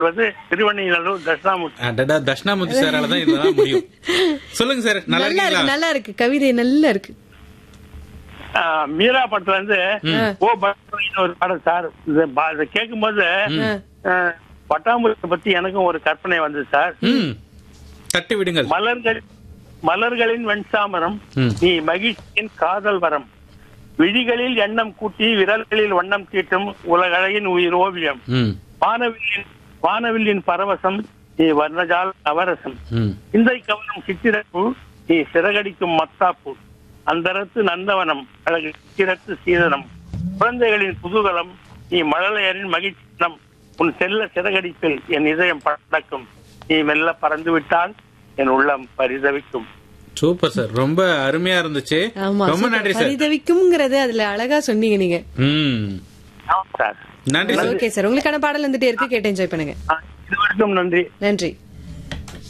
எழுதுவது திருவண்ணைநல்லூர் தட்சிணாமூர்த்தி அடடா தட்சிணாமூர்த்தி சாரால தான் இதெல்லாம் முடியும் சொல்லுங்க சார் நல்லா நல்லா இருக்கீங்களா இருக்கு நல்லா இருக்கு கவிதை நல்லா இருக்கு ஆஹ், மீரா படத்துல இருந்து ஓ பட்டர்ஃப்ளைன்னு ஒரு படம் சார் இது பா- இதை கேட்கும்போது ஆஹ், பட்டாம்பூச்சி பத்தி எனக்கும் ஒரு கற்பனை வந்தது சார் ம் தட்டி விடுங்கள் மலர்கள் மலர்களின் வெண்சாமரம் ம். நீ மகிழ்ச்சியின் காதல் வரம் விழிகளில் எண்ணம் கூட்டி விரல்களில் வண்ணம் தீட்டும் உலகழகின் உயிர் ஓவியம் ம் வானவில்லின் வானவில்லின் பரவசம் நீ வர்ணஜால நவரசம் ம் சிந்தை கவனம் சித்திரப்பு நீ சிறகடிக்கும் மத்தாப்பு அந்தரத்து நந்தவனம் அழகு சித்திரத்து சீதனம் குழந்தைகளின் குதூகலம் நீ மழலையரின் மகிழ்ச்சினம் உன் செல்ல சிறகடிப்பில் என் இதயம் படக்கும் நீ மெல்ல பறந்து விட்டால் என் உள்ளம் பரிதவிக்கும் சூப்பர் சார் ரொம்ப அருமையா இருந்துச்சு ஆமா ரொம்ப super. நன்றி சார் பரிதவிக்கும்ங்கறது அதுல அழகா சொன்னீங்க நீங்க ம் ஆமாம் சார் நன்றி சார் ஓகே சார் உங்களுக்கான பாடல் வந்துட்டே இருக்கு கேட்டு என்ஜாய் பண்ணுங்க ஆ, இது வரைக்கும் நன்றி நன்றி